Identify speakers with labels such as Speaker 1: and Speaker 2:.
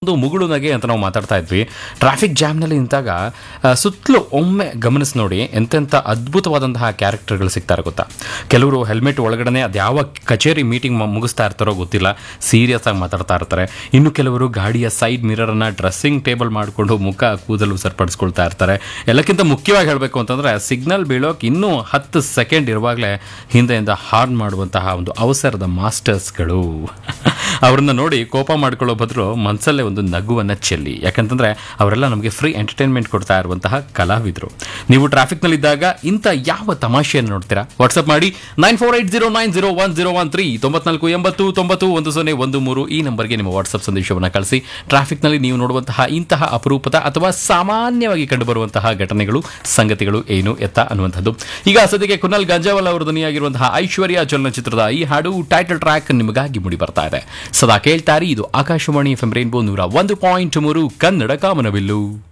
Speaker 1: ಒಂದು ಮುಗುಳು ನಗೆ ಅಂತ ನಾವು ಮಾತಾಡ್ತಾ ಇದ್ವಿ ಟ್ರಾಫಿಕ್ ಜಾಮ್ನಲ್ಲಿ ನಿಂತಾಗ ಆ, ಸುತ್ತಲೂ ಒಮ್ಮೆ ಗಮನಿಸಿ ನೋಡಿ ಎಂತೆಂಥ ಅದ್ಭುತವಾದಂತಹ ಕ್ಯಾರೆಕ್ಟರ್ಗಳು ಸಿಗ್ತಾರೆ ಗೊತ್ತಾ ಕೆಲವರು ಹೆಲ್ಮೆಟ್ ಒಳಗಡೆ ಅದ್ಯಾವ ಕಚೇರಿ ಮೀಟಿಂಗ್ ಮುಗಿಸ್ತಾ ಇರ್ತಾರೋ ಗೊತ್ತಿಲ್ಲ ಸೀರಿಯಸ್ ಆಗಿ ಮಾತಾಡ್ತಾ ಇರ್ತಾರೆ ಇನ್ನು ಕೆಲವರು ಗಾಡಿಯ ಸೈಡ್ ಮಿರರನ್ನು ಡ್ರೆಸ್ಸಿಂಗ್ ಟೇಬಲ್ ಮಾಡಿಕೊಂಡು ಮುಖ ಕೂದಲು ಸರಿಪಡಿಸ್ಕೊಳ್ತಾ ಇರ್ತಾರೆ ಎಲ್ಲಕ್ಕಿಂತ ಮುಖ್ಯವಾಗಿ ಹೇಳಬೇಕು ಅಂತಂದರೆ ಸಿಗ್ನಲ್ ಬೀಳೋಕೆ ಇನ್ನೂ ಹತ್ತು ಸೆಕೆಂಡ್ ಇರುವಾಗಲೇ ಹಿಂದೆಯಿಂದ ಹಾರ್ನ್ ಮಾಡುವಂತಹ ಒಂದು ಅವಸರದ ಮಾಸ್ಟರ್ಸ್ಗಳು ಅವರನ್ನ ನೋಡಿ ಕೋಪ ಮಾಡ್ಕೊಳ್ಳೋ ಬದಲು ಮನಸ್ಸಲ್ಲೇ ಒಂದು ನಗುವನ್ನು ಚೆಲ್ಲಿ ಯಾಕಂತಂದ್ರೆ ಅವರೆಲ್ಲ ನಮಗೆ ಫ್ರೀ ಎಂಟರ್ಟೈನ್ಮೆಂಟ್ ಕೊಡ್ತಾ ಇರುವಂತಹ ಕಲಾವಿದರು ನೀವು ಟ್ರಾಫಿಕ್ನಲ್ಲಿದ್ದಾಗ ಇಂಥ ಯಾವ ತಮಾಷೆಯನ್ನು ನೋಡ್ತೀರಾ ವಾಟ್ಸಪ್ ಮಾಡಿ nine four eight zero nine zero one zero one three ತೊಂಬತ್ನಾಲ್ಕು ಎಂಬತ್ತು ತೊಂಬತ್ತು ಒಂದು ಸೊನ್ನೆ ಒಂದು ಮೂರು ಈ ನಂಬರ್ಗೆ ನಿಮ್ಮ ವಾಟ್ಸಪ್ ಸಂದೇಶವನ್ನು ಕಳಿಸಿ ಟ್ರಾಫಿಕ್ನಲ್ಲಿ ನೀವು ನೋಡುವಂತಹ ಇಂತಹ ಅಪರೂಪದ ಅಥವಾ ಸಾಮಾನ್ಯವಾಗಿ ಕಂಡುಬರುವಂತಹ ಘಟನೆಗಳು ಸಂಗತಿಗಳು ಏನು ಎತ್ತ ಅನ್ನುವಂಥದ್ದು ಈಗ ಸದ್ಯಕ್ಕೆ ಕುನಲ್ ಗಂಜಾವಲ್ ಅವರ ಧ್ವನಿಯಾಗಿರುವಂತಹ ಐಶ್ವರ್ಯ ಚಲನಚಿತ್ರದ ಈ ಹಾಡು ಟೈಟಲ್ ಟ್ರ್ಯಾಕ್ ನಿಮಗಾಗಿ ಮೂಡಿ ಬರ್ತಾ ಇದೆ ಸದಾ ಕೇಳ್ತಾರೆ ಇದು ಆಕಾಶವಾಣಿ ಎಫ್ ಎಂ ರೈನ್ಬೋ ನೂರ ಒಂದು ಪಾಯಿಂಟ್ ಮೂರು ಕನ್ನಡ ಕಾಮನಬಿಲ್ಲು